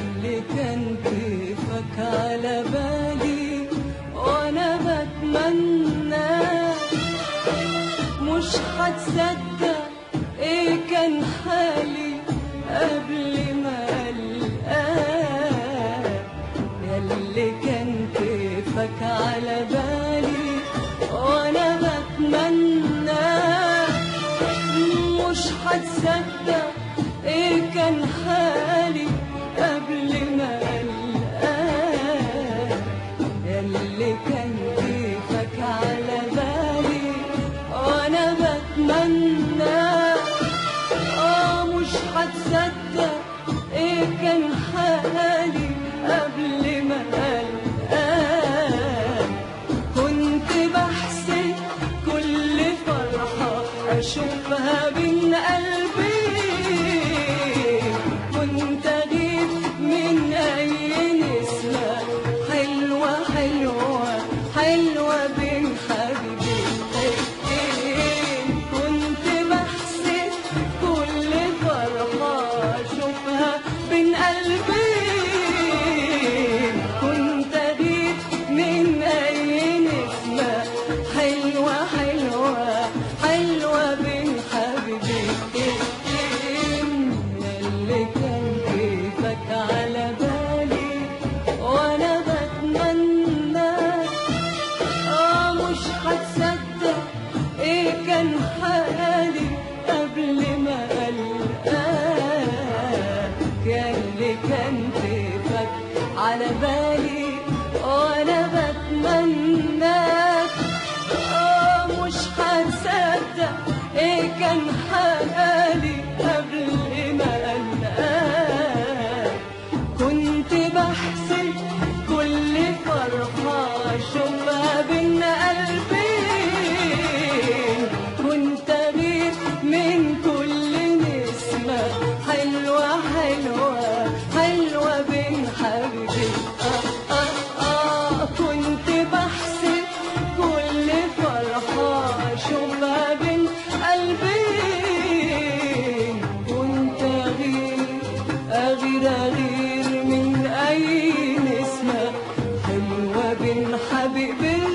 ياللي كان كيفك على بالي وانا بتمنى مش هتصدق ايه كان حالي قبل ما القاك ياللي كان كيفك على بالي وانا بتمنى مش هتصدق ايه كان حالي قبل ما القاك ياللي كان كيفك على بالي وانا بتمنى اه مش هتصدق ايه كان حالي قبل ما القاك كنت بحسب كل فرحة أشوفها بين قلبي كنت أغيب من أي نسمة حلوة حلوة حلوة بين حبيبتين كنت بحسب كل فرحة أشوفها بين قلبي كنت أغيب من أي نسمة حلوة حلوة حلوة بين حبيبتين اللي كان كيفك على بالي وأنا بتمنى آه مش هتصدق إيه كان حالي قبل ما ألقاك يا اللي كان كيفك على بالي وأنا بتمناك آه مش هتصدق إيه كان حالي قبل ما ألقاك كنت بحسب كل فرحة أشوفها بين قلبي كنت أغير من كل نسمة حلوة حلوة حلوة بين حبيبي آه آه آه كنت بحسب كل فرحة أشوفها بين قلبي كنت أغير أغير أغير من أي نسمة حلوة بين حبيبين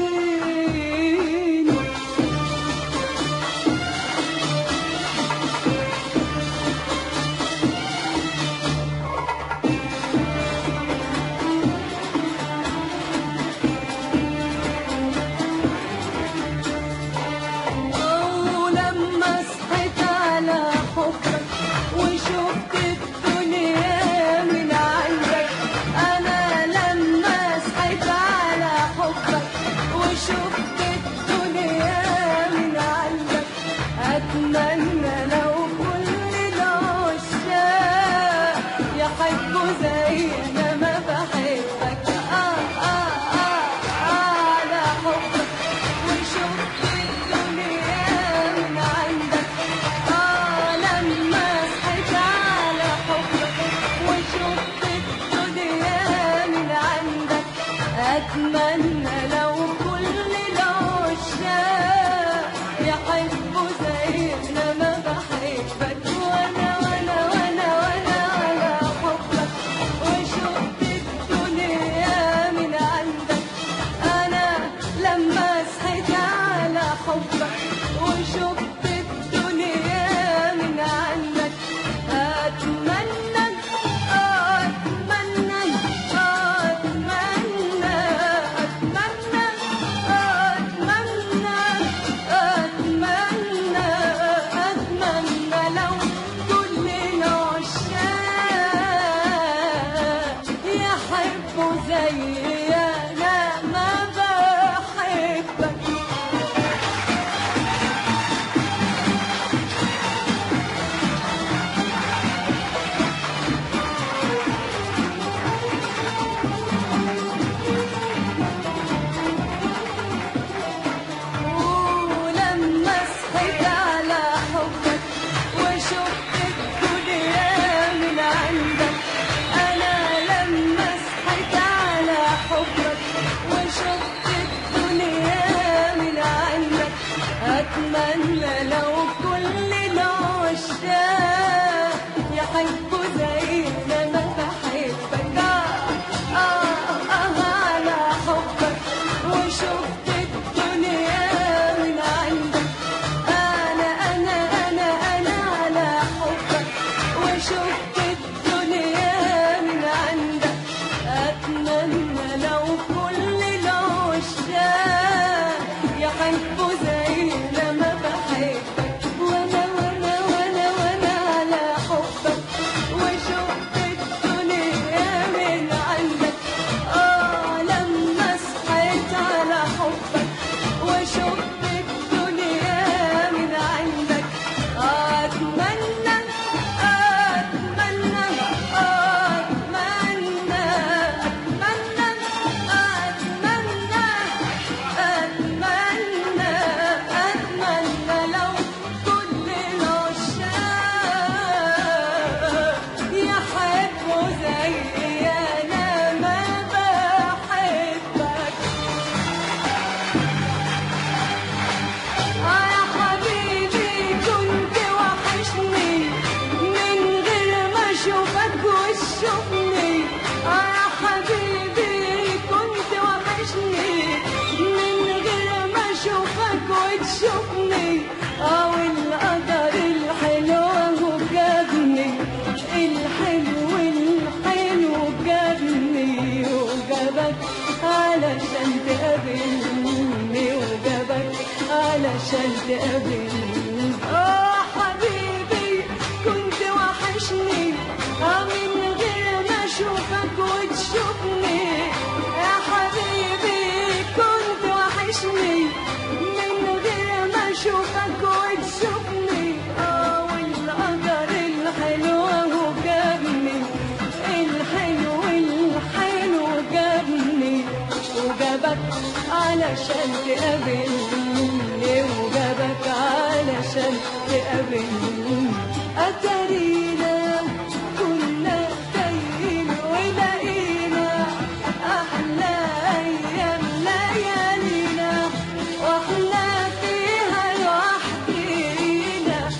ولما صحيت على حبك وشفت الدنيا من عندك أنا لما صحيت على حبك وشفت الدنيا من عندك أتمنى لو كل العشاق يحبوا زي أنا ما بحبك آه آه آه على حبك وشفت الدنيا من عندك آه لما صحيت على حبك وشفت الدنيا من عندك أتمنى لو كل العشاق يحبوا زينا ما بحبك وأنا وأنا وأنا وأنا على حبك وشفت الدنيا من عندك أنا لما صحيت على حبك وشفت الدنيا من عندك أتمنى أتمنى أتمنى اشوفك وتشوفني اه يا حبيبي كنت وحشني من غير ما اشوفك وتشوفني اه والقدر الحلو هو جابني الحلو الحلو جابني وجابك علشان تقابلني وجابك علشان تقابلني اه حبيبي كنت وحشني اه من غير ما اشوفك وتشوفني يا حبيبي كنت وحشني من غير ما اشوفك وتشوفني اه والقدر الحلو هو جابني الحلو الحلو جابني وجابك علشان تقابلني وجابك علشان تقابلني أتارينا كنا تايهين ولقينا أحلى أيام ليالينا وإحنا فيها لوحدينا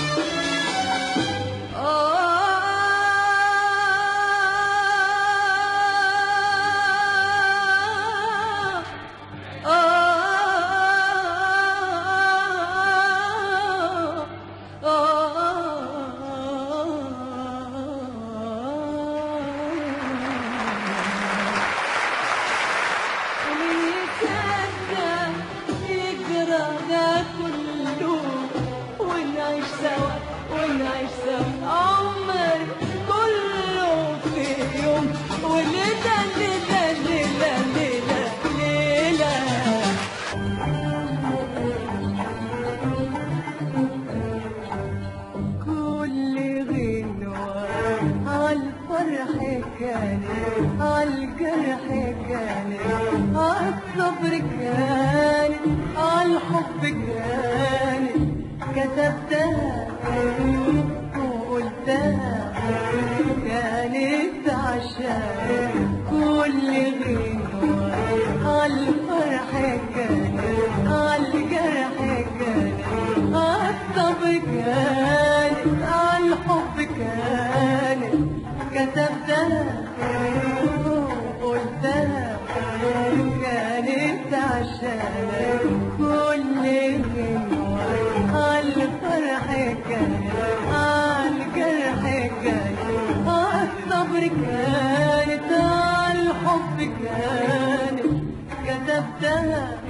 ونعيش سوا ونعيش سوا عمر كله في يوم وليلة ليلة ليلة ليلة ليلة كل غنوة عالفرح كان عالجرح كان عالصبر كان عالحب كان كتبتها وقلتها كانت عشان كل غنوة عالفرح كان عالجرح كان عالصبر كان عالحب كان كتبتها وقلتها كانت عشان كل غنوة عالفرح كان عالجرح كان عالصبر كانت عالحب كانت كتبتها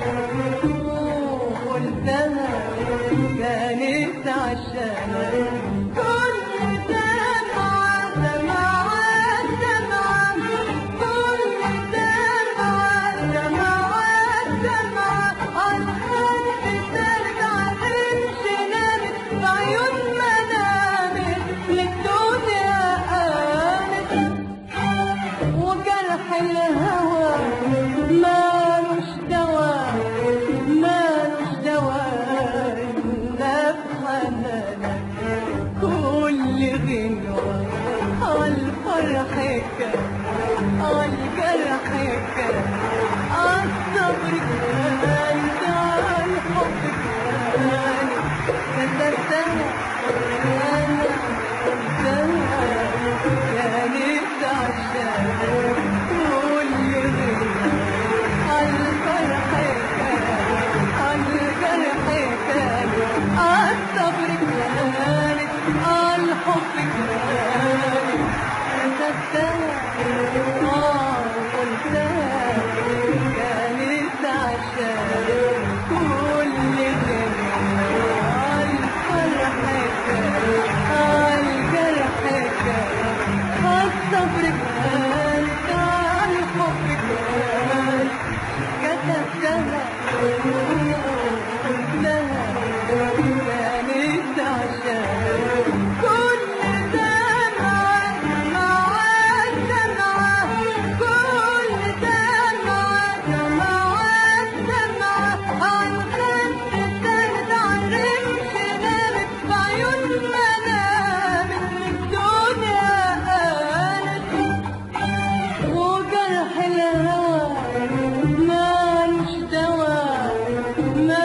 وقلتها كانت عشان كل دمعة دمعة دمعة كل دمعة دمعة دمعة عالقلب ترجع تمشي نامت بعيون منامت للدنيا قامت وجرح الهوى مالوش دواء مالوش دواء إلا بحنانك كل غنوة عالفرح كان عالجرح كان عالصبر كان عالحب كان كتبتها أنا قلتها كانت عشان كل غنوة عالفرح كان عالجرح كان عالصبر كانت عالحب كانت كتبتها آه قلتها كانت عشان كل غنوة عالفرح كان عالجرح كان عالصبر كانت عالحب كان كتبتها قلتها كانت عشان كل دمعة دمعة دمعة كل دمعة دمعة دمعة عن خد كانت عن رمش نامت بعيون منامت الدنيا قالت وجرح الهوى مالوش دواء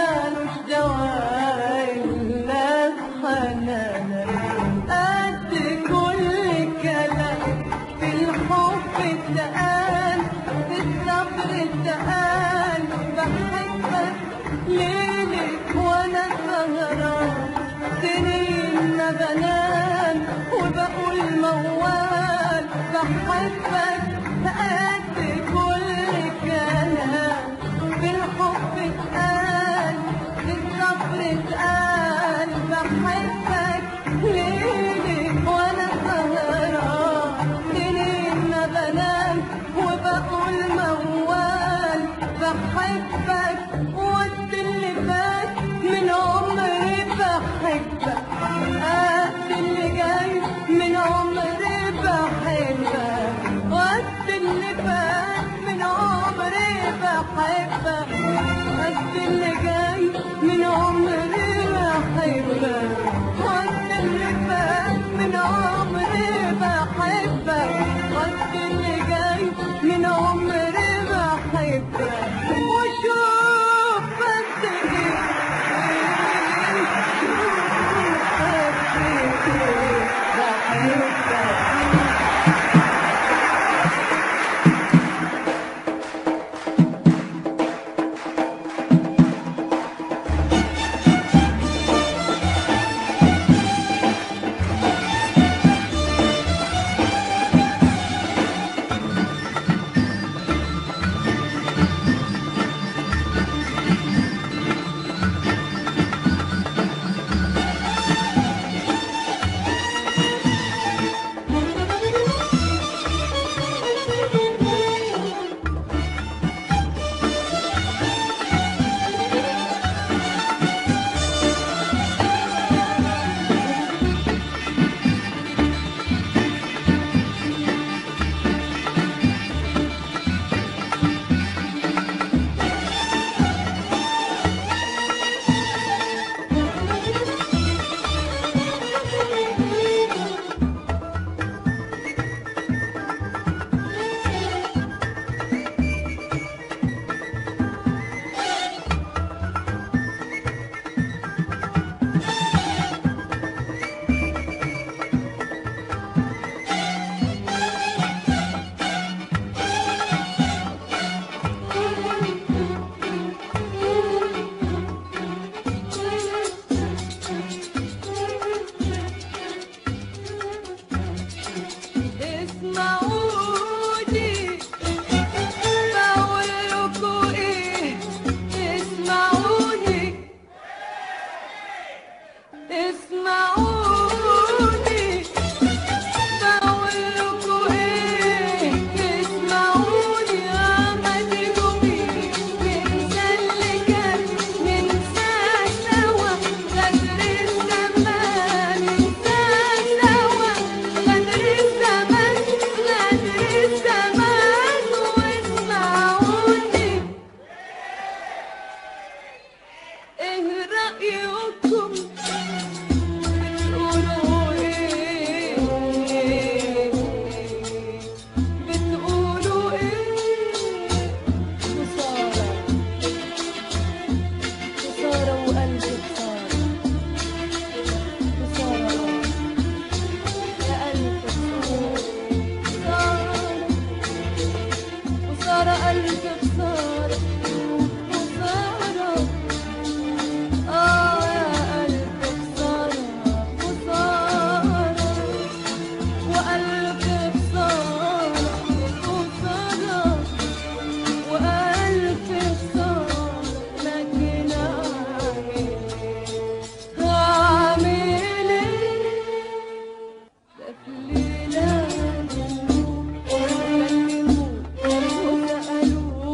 بحبك قد كل كلام بالحب اتقال بالصبر اتقال بحبك ليلي وانا سهران سنين ما بنام وبقول موال بحبك وقت اللي فات من عمري بحبك قد اللي جاي من عمري بحبك وقت اللي فات من عمري بحبك قد اللي جاي من عمري بحبك وقت اللي فات من عمري بحبك وقت اللي جاي من عمري بحبك وشوف بس ايه بحبك اسمعوني بقول لكم ايه اسمعوني اسمعوني بقول لكم ايه اسمعوني عملكم ايه ننسى اللي كان ننسى سوا غدر الزمان ننسى سوا غدر الزمان غدر الزمان واسمعوني ايه رأيكم بتقولوا ايه بتقولوا ايه خسارة خسارة وقلبي خسارة خسارة يا قلبي خسارة خسارة قلبي خسارة خسارة آه يا قلبي خسارة خسارة وقلبي خسارة خسارة وقلبي خسارة لكن أعمل أعمل إيه ده في ليلة كلموا وسألوني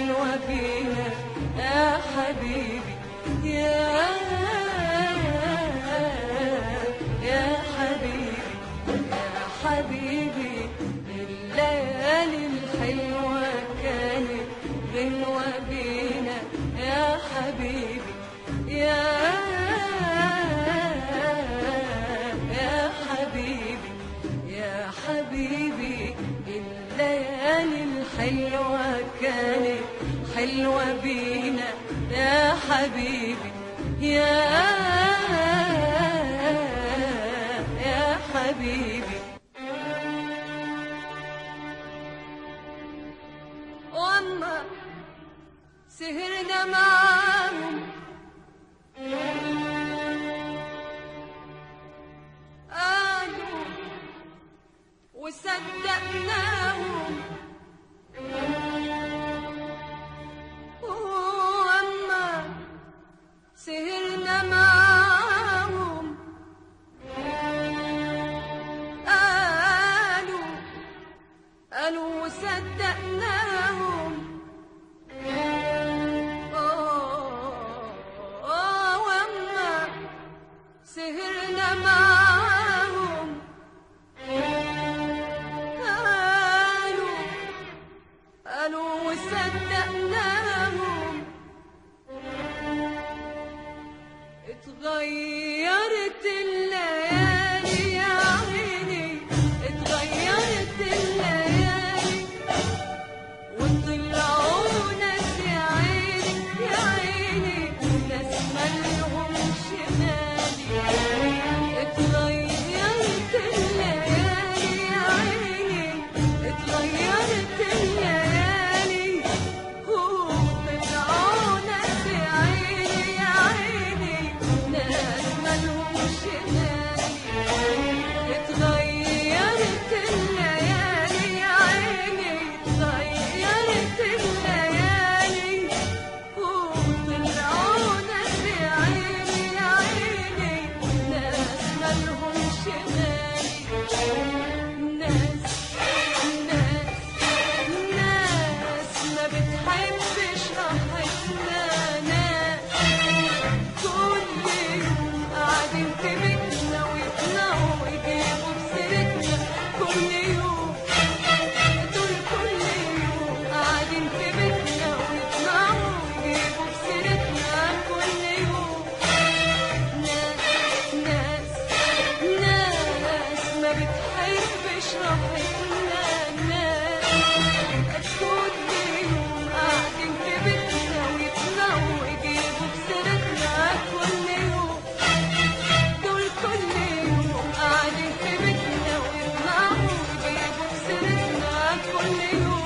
حلوة فينا يا حبيبي يا يا حبيبي يا حبيبي الليالي الحلوة كانت غنوة بينا يا حبيبي يا يا حبيبي يا حبيبي الليالي الحلوة كانت حلوة بينا يا حبيبي يا يا حبيبي واما سهرنا معاهم قالوا وصدقناهم واما سهرنا معاهم قالوا قالوا وصدقناهم آه، واما سهرنا معاهم قالوا قالوا وصدقناهم اتغيرت الليالي يا عيني اتغيرت الليالي وطلعوا ناس يا عيني يا عيني ناس مالهمش غالي اتغيرت الليالي يا عيني اتغيرت الليالي وطلعوا ناس يا عيني يا عيني ناس مالهمش غالي اتغيرت الليالي يا عيني اتغيرت الليالي وطلعوا ناس يا عيني يا عيني ناس مالهمش غالي ناس ناس ناس ما بتحبش راحتنا ناس كل يوم قاعدين في بيتنا ويطلعوا ويجيبوا بسيرتنا كل يوم دول كل يوم قاعدين في بيتنا ويطلعوا ويجيبوا بسيرتنا كل يوم ناس ناس ناس ما بتحبش راحتنا ناس كل يوم قاعدين في بيتنا ويطلعوا ويجيبوا بسيرتنا كل يوم دول كل يوم قاعدين في بيتنا ويطلعوا ويجيبوا بسيرتنا كل يوم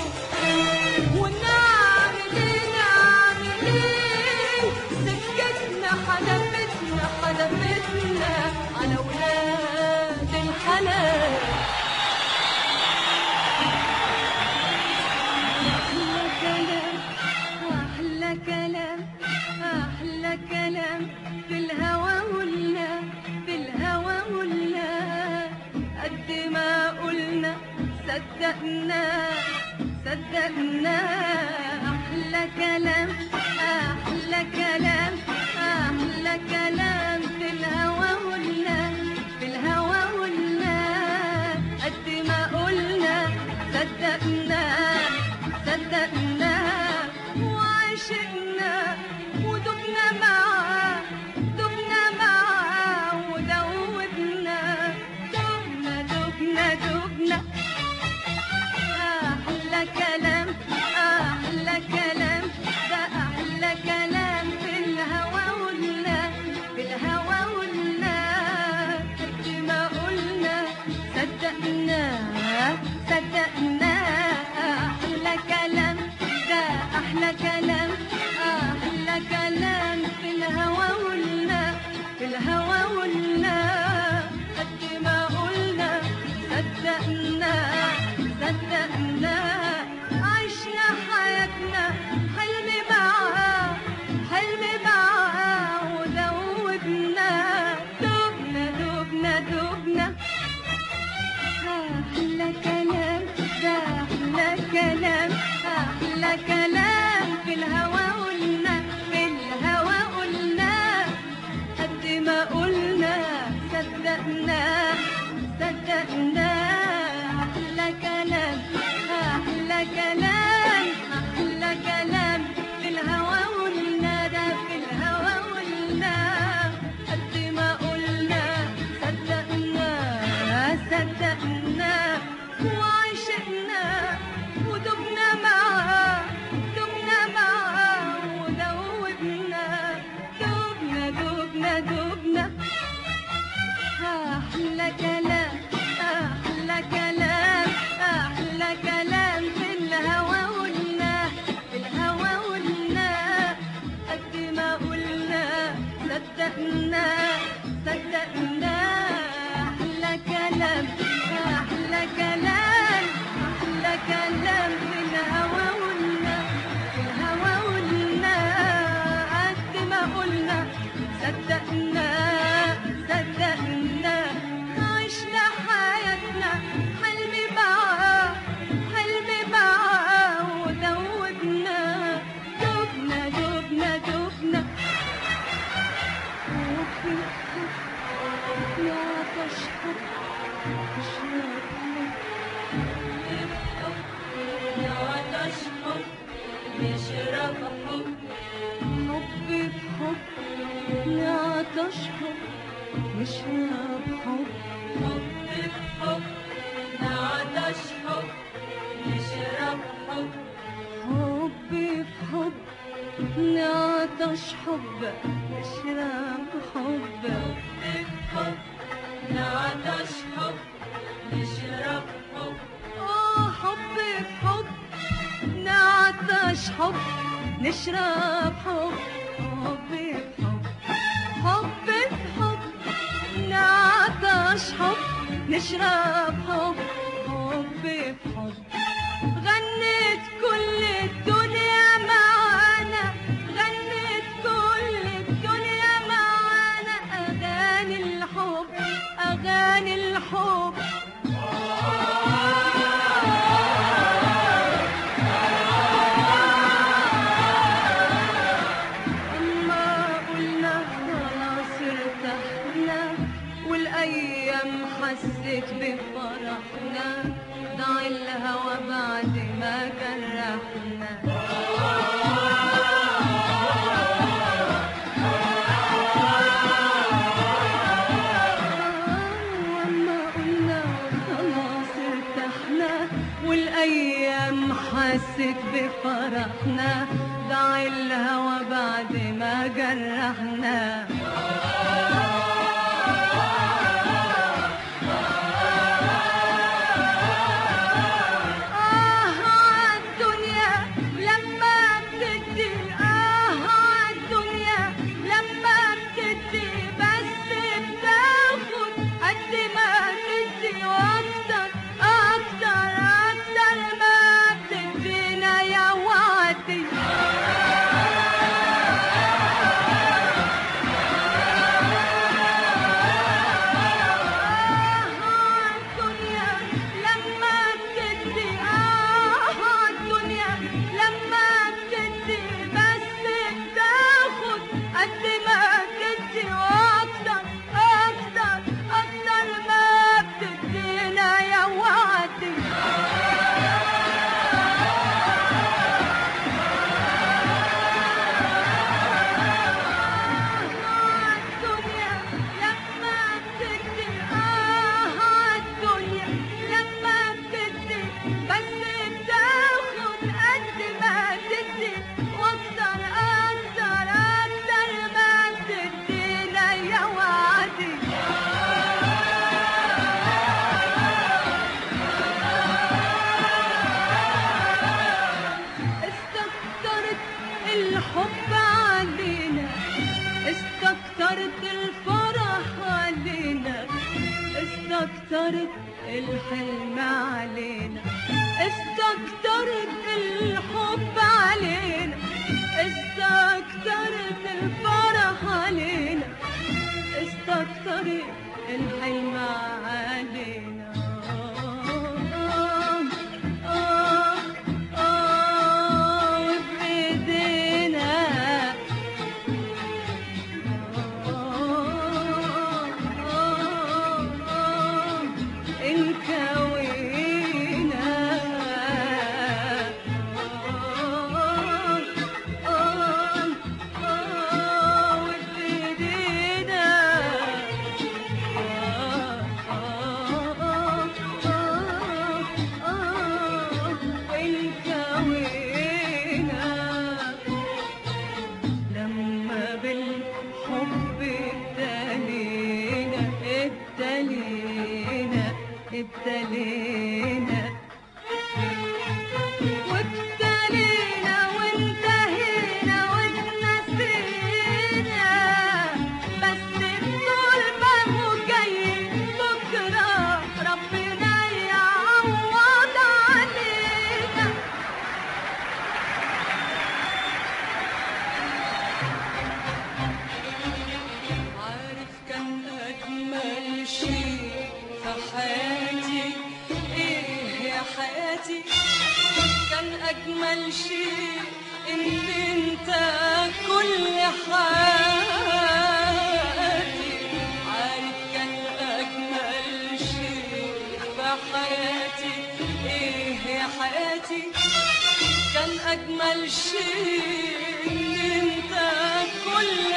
ونعمل ايه نعمل ايه سكتنا حدفتنا حدفتنا على ولاد الحلال أحلى كلام أحلى كلام أحلى كلام في الهوى ولا في الهوى ولا قد ما قلنا صدقنا صدقنا أحلى كلام أحلى كلام أحلى كلام في الهوى ولا في الهوى ولا قد ما قلنا صدقنا صدقنا وعشقنا ودبنا معاه دبنا معاه ودوبنا دبنا دبنا دبنا أحلى كلام أحلى كلام ده أحلى كلام في الهوى صدقنا صدقنا عشنا حياتنا حلمي معاه حلمي معاه ودوبنا دوبنا دوبنا دوبنا وفي الحب يعطش حب اشرب حب في حب نعطش حب نشرب حب حب في حب نعطش حب نشرب حب آه حب في حب نعطش حب نشرب حب حب في حب حب في حب نعطش حب نشرب حب حب في حب غنت كل الدنيا معانا غنت كل الدنيا معانا أغاني الحب أغاني الحب أما قلنا خلاص ارتحنا والأيام حست بفرحنا ضاع الهوى بعد ما جرحنا وأما قلنا خلاص ارتحنا والأيام حست بفرحنا ضاع الهوى بعد ما جرحنا آه عالدنيا لما بتدي آه عالدنيا لما بتدي بس بتاخد قد ما تدي وأكتر أكتر أكتر ما بتدينا يا وعدي الدنيا لما بتدي آه الدنيا لما بتدي بس بتاخد قد ما بتدي وأكتر أكتر أكتر ما بتدينا يا وعدي الدنيا لما بتدي آه الدنيا لما بتدي بس بتاخد قد ما تدي وأكتر أكتر أكتر ما بتدينا يا وعدي استكترت الحب علينا استكترت الفرح علينا استكترت الحلم علينا استكترت الحب علينا استكترت الفرح علينا استكترت الحلم علينا آه آه آه بإيدينا انكوينا لما بالحب ابتلينا ابتلينا ابتلينا وابتلينا وانتهينا واتنسينا بس الطول ما هو جاي بكره ربنا يعوض علينا أجمل شيء إن أنت كل حياتي عارف كان أجمل شيء في حياتي إيه يا حياتي كان أجمل شيء إن أنت كل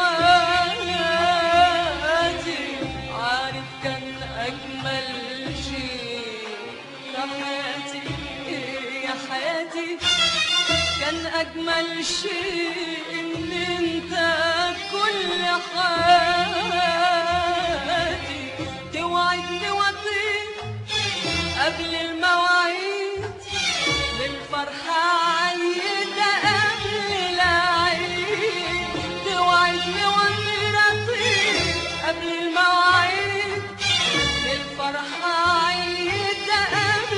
حياتي عارف كان أجمل شيء في حياتي إيه يا حياتي كان أجمل شيء إن أنت كل حياتي توعدني وطير قبل المواعيد للفرحة عيدة قبل العيد توعدني وطير أطير قبل المواعيد للفرحة عيدة قبل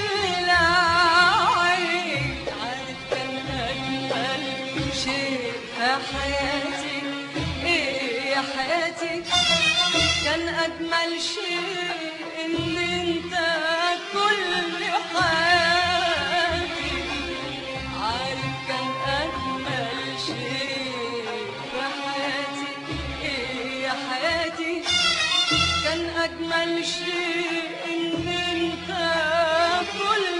العيد عارف كان أجمل شيء في حياتي إيه يا حياتي كان أجمل شيء إن أنت كل حياتي عارف كان أجمل شيء في حياتي إيه يا حياتي كان أجمل شيء إن أنت كل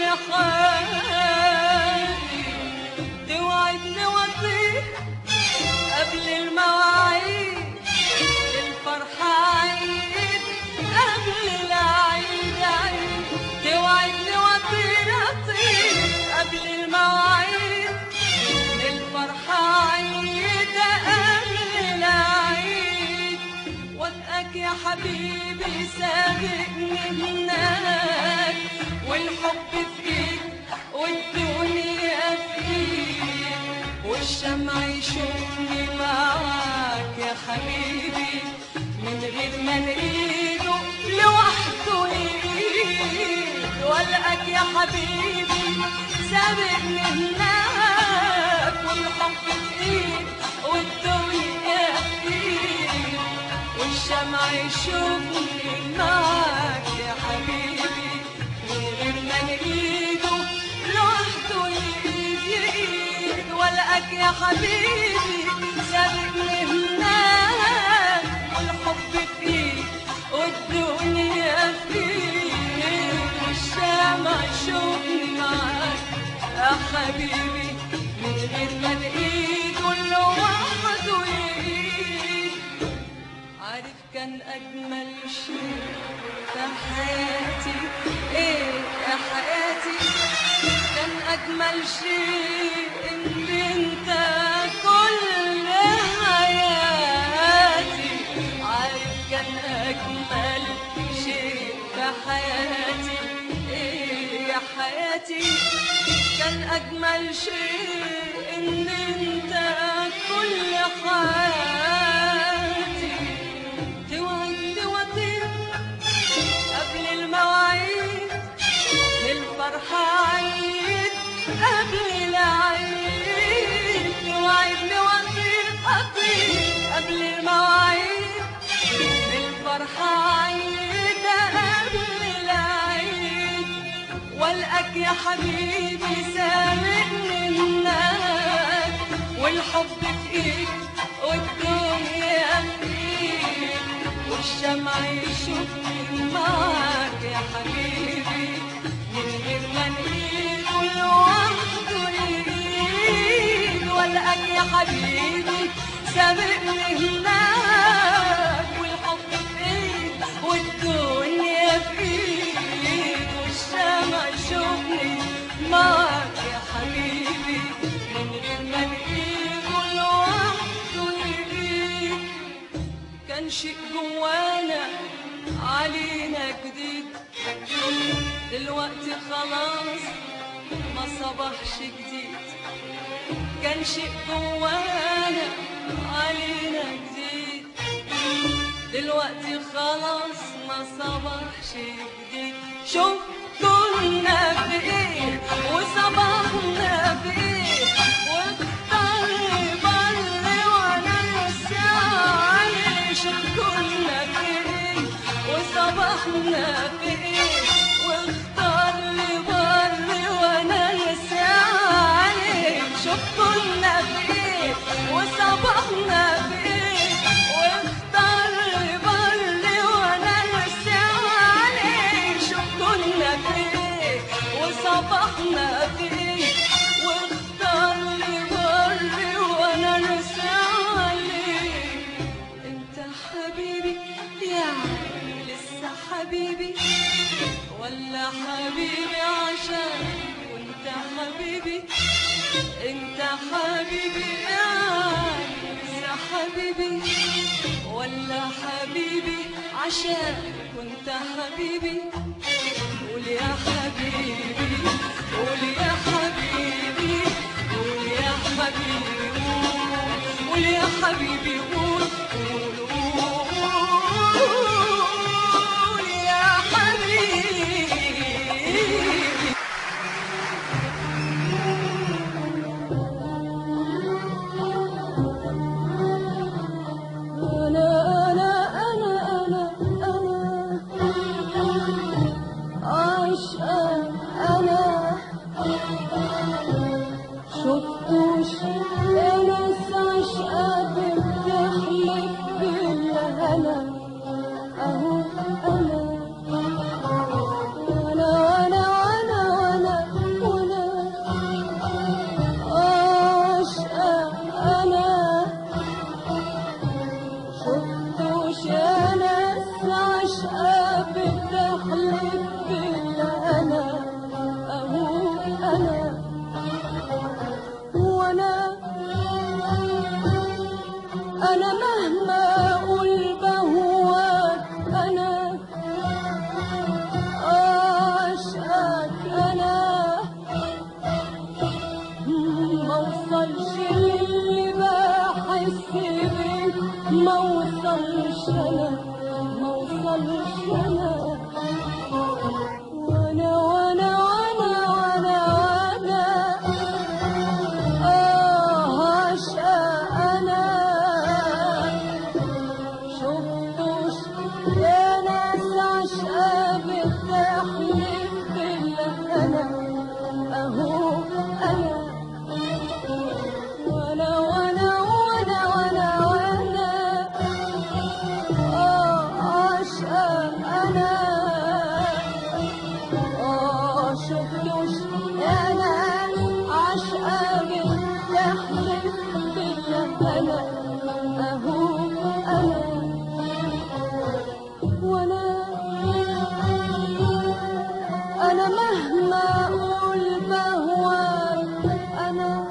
حياتي توعدني وطير قبل المواعيد الفرحة عيد قبل العيد عيد توعدني وطير أطير قبل المواعيد الفرحة عيد قبل العيد وفقك يا حبيبي سابقني هناك والحب في ايد والدنيا في ايد والشمع يشوفني معاك يا حبيبي من غير ما نقيده لوحده يقيد والقاك يا حبيبي سابقني هناك والحب في ايد والدنيا في ايد والشمع يشوفني معاك يا حبيبي من غير ما نقيده لوحده يقيد يقيد والقاك يا حبيبي سابقني هناك والحب فيك والدنيا فيك والشمع يشوفني معاك يا حبيبي من غير ما نقيده لوحده يقيد عارف كان أجمل شيء في حياتي إيه يا حياتي كان أجمل شيء إن أنت كل حياتي عارف كان أجمل شيء في حياتي إيه يا حياتي كان أجمل شيء إن أنت كل حياتي توعدني وطير قبل المواعيد للفرحة عيد قبل العيد توعدني وطير أطير قبل المواعيد للفرحة عيد قبل العيد والقاك يا حبيبي سابقني هناك والحب في ايد والدنيا في ايد والشمع يشوفني معاك يا حبيبي من غير ما نقيد لوحده يقيد والقاك يا حبيبي سابقني هناك والحب في ايد والدنيا في ايد والشمع يشوفني معاك يا حبيبي من غير ما نقيد لوحده يقيد كان شيء جوانا علينا جديد دلوقتي خلاص ما صبحش جديد كان شيء جوانا علينا جديد دلوقتي خلاص ما صبحش جديد شوف كنا في ايه وصبحنا في ايه والطر بر وانا لسه عليه شوف كنا في ايه وصبحنا في ايه واختار لي بر وانا لسه عليه حبيبي يعني لسه حبيبي ولا حبيبي عشان وانت حبيبي انت حبيبي يعني لسه حبيبي ولا حبيبي عشان كنت حبيبي قول يا حبيبي قول يا حبيبي قول يا حبيبي قول قول يا حبيبي قول قول قول يا حبيبي أنا أنا أنا أنا أنا عاشقة أنا شفتوش ناس عاشقة بتحلف بالهنا أهو أنا أنا وأنا وأنا وأنا وأنا عاشقة أنا شفتوش يا ناس عشقة بتحلف بالهنا أهو أنا وأنا أنا مهما أقول بهواك أنا عشقك أنا ما وصلش للي بحس بيه ما وصلش انا ما وصلش انا وانا وانا وانا وانا وانا اه عاشقة انا شفتوش يا ناس عشقة بتحلف بالهنا اهو انا وانا وانا وانا وانا وانا اه عاشقة انا اه شفتوش يا ناس عاشقة بتحلف بالهنا اهو انا وانا انا مهما اقول بهواك انا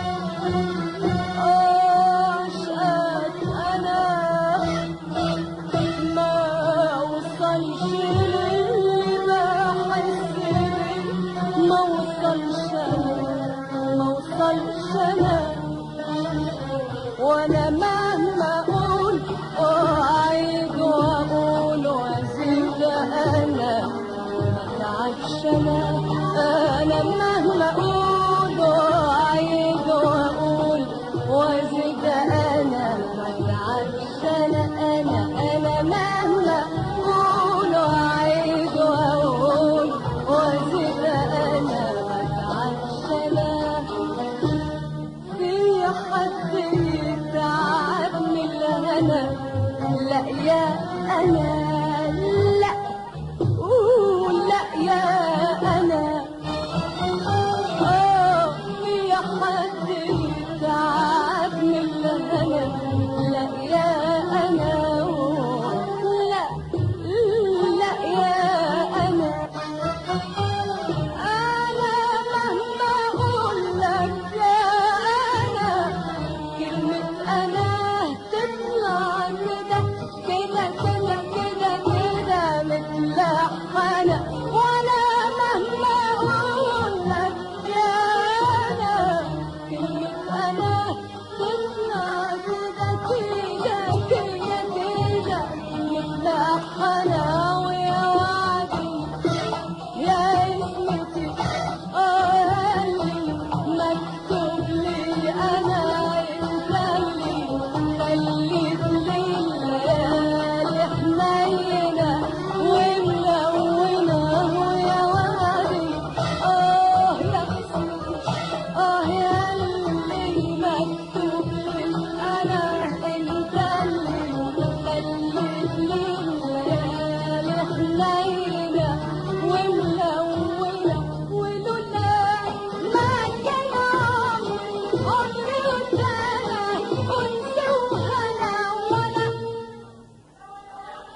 عاشقك انا ما وصلش للي بحس بيه ما وصلش انا ما وصلش انا وانا مهما اقول واعيد واقول وازيد انا ما تعبش انا انا مهما اقول واعيد واقول وازيد انا ما تعبش انا انا انا مهما اقول واعيد واقول وازيد انا ما تعبش انا في حد يتعبني الهنا لا يا انا لا قول لا يا انا اه في حد يتعبني الهنا لا يا انا لا لا يا انا أنا مهما أقول لك يا أنا كلمة أنا تطلع كده كده كده كده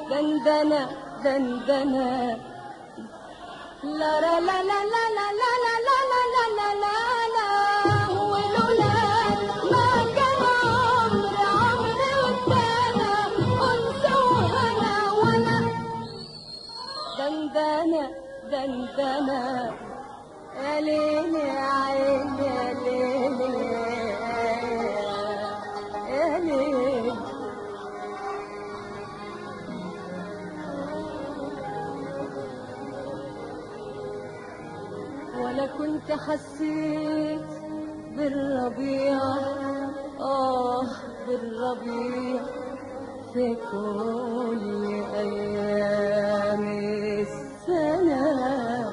دندنة دندنة لا لا لا لا لا لا لا لا لا لا لا لا لا ولولا ما كان عمري عمري وسنة أنثى وهنا ولا دندنة دندنة يا ليل يا عين يا ليل يا ليل ولا كنت حسيت بالربيع آه بالربيع في كل أيام السنة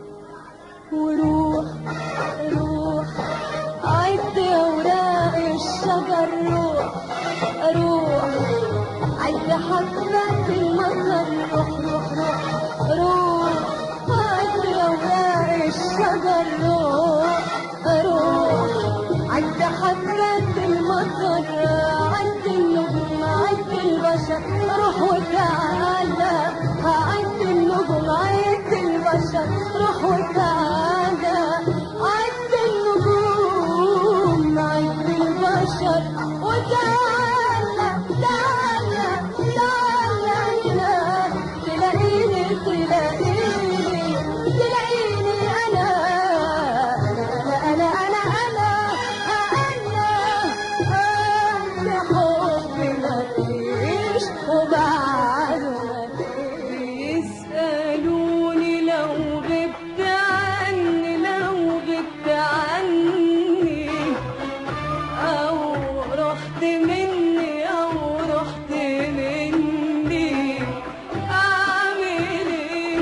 وروح روح عد أوراق الشجر روح روح عد حبات المطر روح روح روح روح عد أوراق الشجر روح روح عد حبات المطر عد النجوم عد البشر روح وتعالى عد النجوم عد البشر روح وتعالى عد النجوم عد البشر وتعالى تعالى تعالى هنا تلاقيني تلاقيني تلاقيني انا انا انا انا انا انا حبي مفيش وبعده مفيش يسألوني لو غبت عني لو غبت عني أو رحت مني أو رحت مني أعمل إيه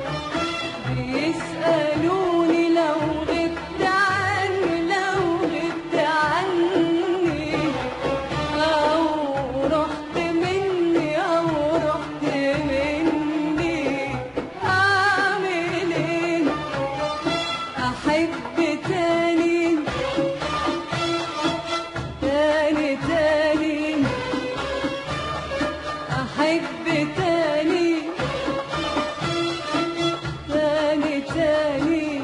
بيسألوني لو غبت عني لو غبت عني أو رحت مني أو رحت مني أعمل إيه أحب تاني تاني تاني أحب تاني تاني تاني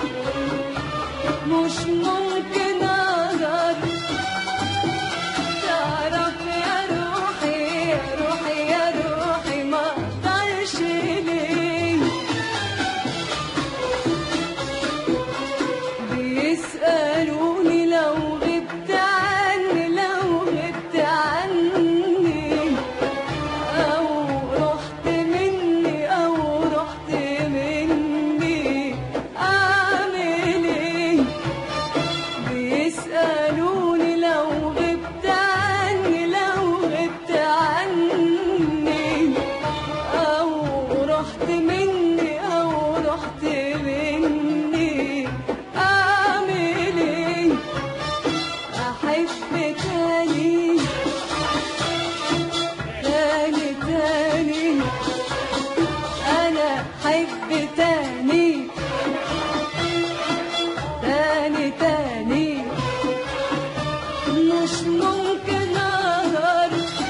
مش ممكن أقدر تعرف يا روحي يا روحي يا روحي ما أقدرش ليه بيسألوني لو غبت عني لو غبت عني أو رحت مني أو رحت مني أعمل إيه بيسألوني لو غبت عني لو غبت عني أو رحت مني أو رحت مني أعمل إيه أحب تاني تاني تاني أنا أحب تاني تاني تاني مش ممكن أقدر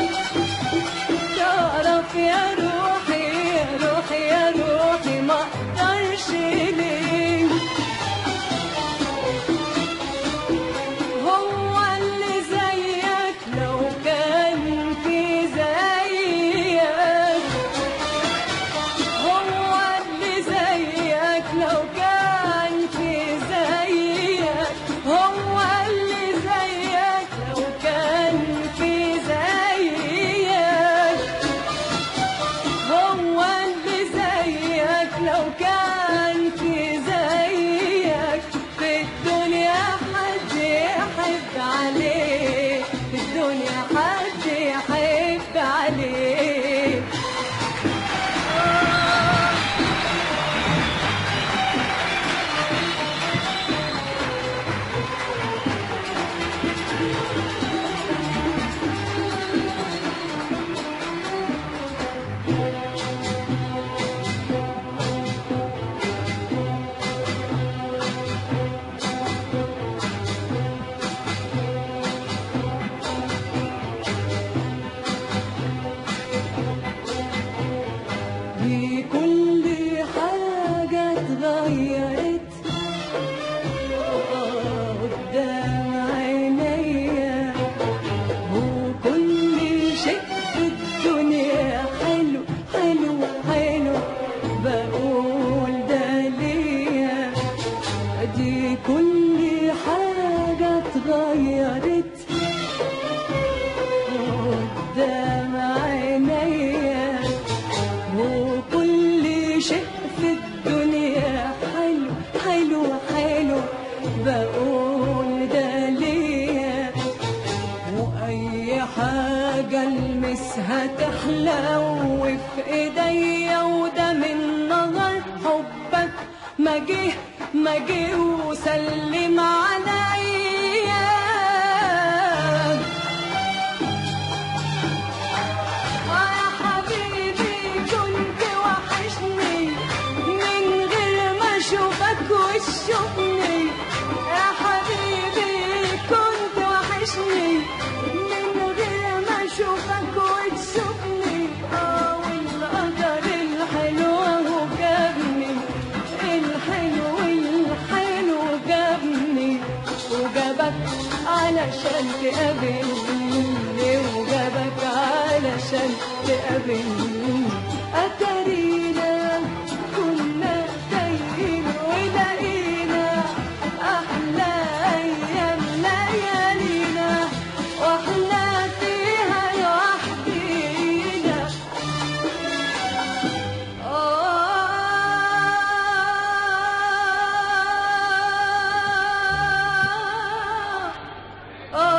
تعرف يا روحي يا روحي يا روحي ما أقدرش ليه هو اللي زيك لو كان في زيك هو اللي زيك لو كان في زيك هو اللي زيك لو كان في زيك هو اللي زيك لو كان في زيك في الدنيا حد يحب عليه في الدنيا حد يحب عليه شيء في الدنيا حلو حلو حلو بقول ده ليا واي حاجة المسها تحلى وفي ايديا وده من نظر حبك ما جه ما جه وسلم عليا آه يا حبيبي كنت وحشني من غير ما اشوفك وتشوفني يا حبيبي كنت وحشني من غير ما اشوفك وتشوفني اه والقدر الحلو اهو جابني الحلو الحلو جابني وجابك علشان تقابلني وجابك علشان تقابلني أتارينا كنا تايهين ولقينا أحلى أيام ليالينا وإحنا فيها لوحدينا آه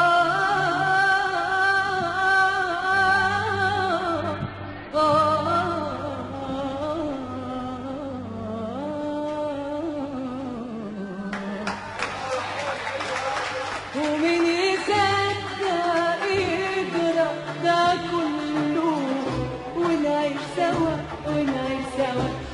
ومن يصدق يجرى ده كله ونعيش سوا ونعيش سوا